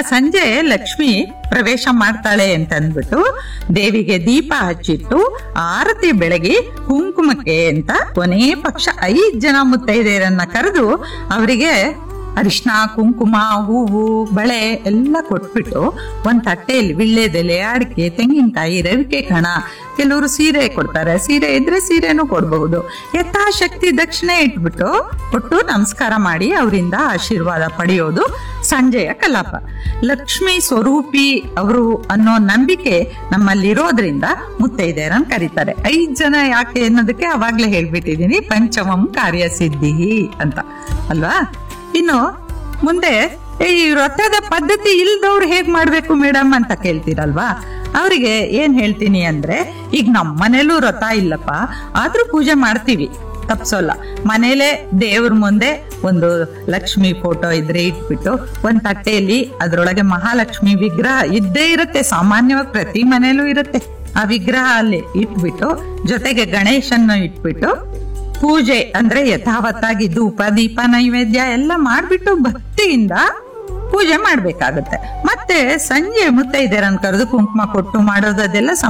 ಸಂಜೆ ಲಕ್ಷ್ಮಿ ಪ್ರವೇಶ ಮಾಡ್ತಾಳೆ ಅಂತ ಅಂದ್ಬಿಟ್ಟು ದೇವಿಗೆ ದೀಪ ಹಚ್ಚಿಟ್ಟು ಆರತಿ ಬೆಳಗಿ ಕುಂಕುಮಕ್ಕೆ ಅಂತ ಕೊನೆ ಪಕ್ಷ ಐದ್ ಜನ ಮುತ್ತೈದೆಯರನ್ನ ಕರೆದು ಅವರಿಗೆ ಅರಿಶಿನ ಕುಂಕುಮ ಹೂವು ಬಳೆ ಎಲ್ಲ ಕೊಟ್ಬಿಟ್ಟು ಒಂದ್ ತಟ್ಟೆಯಲ್ಲಿ ವಿಳ್ಳೆದೆಲೆ ಅಡಿಕೆ ತೆಂಗಿನಕಾಯಿ ರವಿಕೆ ಕಣ ಕೆಲವರು ಸೀರೆ ಕೊಡ್ತಾರೆ ಸೀರೆ ಇದ್ರೆ ಸೀರೆನೂ ಕೊಡಬಹುದು ಯಥಾಶಕ್ತಿ ದಕ್ಷಿಣೆ ಇಟ್ಬಿಟ್ಟು ಕೊಟ್ಟು ನಮಸ್ಕಾರ ಮಾಡಿ ಅವರಿಂದ ಆಶೀರ್ವಾದ ಪಡೆಯೋದು ಸಂಜೆಯ ಕಲಾಪ ಲಕ್ಷ್ಮಿ ಸ್ವರೂಪಿ ಅವರು ಅನ್ನೋ ನಂಬಿಕೆ ನಮ್ಮಲ್ಲಿರೋದ್ರಿಂದ ಮುತ್ತೈದೆಯರನ್ನ ಕರೀತಾರೆ ಐದ್ ಜನ ಯಾಕೆ ಅನ್ನೋದಕ್ಕೆ ಅವಾಗ್ಲೇ ಹೇಳ್ಬಿಟ್ಟಿದೀನಿ ಪಂಚಮಂ ಕಾರ್ಯಸಿದ್ಧಿ ಅಂತ ಅಲ್ವಾ ಇನ್ನು ಮುಂದೆ ಈ ವ್ರತದ ಪದ್ಧತಿ ಇಲ್ದವ್ರು ಹೇಗ್ ಮಾಡ್ಬೇಕು ಮೇಡಮ್ ಅಂತ ಕೇಳ್ತೀರಲ್ವಾ ಅವರಿಗೆ ಏನ್ ಹೇಳ್ತೀನಿ ಅಂದ್ರೆ ಈಗ ನಮ್ಮ ಮನೇಲೂ ವ್ರತ ಇಲ್ಲಪ್ಪ ಆದ್ರೂ ಪೂಜೆ ಮಾಡ್ತೀವಿ ತಪ್ಸೋಲ್ಲ ಮನೇಲೆ ದೇವ್ರ ಮುಂದೆ ಒಂದು ಲಕ್ಷ್ಮಿ ಫೋಟೋ ಇದ್ರೆ ಇಟ್ಬಿಟ್ಟು ಒಂದ್ ತಟ್ಟೆಯಲ್ಲಿ ಅದ್ರೊಳಗೆ ಮಹಾಲಕ್ಷ್ಮಿ ವಿಗ್ರಹ ಇದ್ದೇ ಇರುತ್ತೆ ಸಾಮಾನ್ಯವಾಗಿ ಪ್ರತಿ ಮನೇಲೂ ಇರುತ್ತೆ ಆ ವಿಗ್ರಹ ಅಲ್ಲಿ ಇಟ್ಬಿಟ್ಟು ಜೊತೆಗೆ ಗಣೇಶನ್ನು ಇಟ್ಬಿಟ್ಟು ಪೂಜೆ ಅಂದ್ರೆ ಯಥಾವತ್ತಾಗಿ ಧೂಪ ದೀಪ ನೈವೇದ್ಯ ಎಲ್ಲ ಮಾಡ್ಬಿಟ್ಟು ಭಕ್ತಿಯಿಂದ ಪೂಜೆ ಮಾಡ್ಬೇಕಾಗತ್ತೆ ಮತ್ತೆ ಸಂಜೆ ಮುತ್ತೈದೆರನ್ ಕರೆದು ಕುಂಕುಮ ಕೊಟ್ಟು ಮಾಡೋದು ಅದೆಲ್ಲ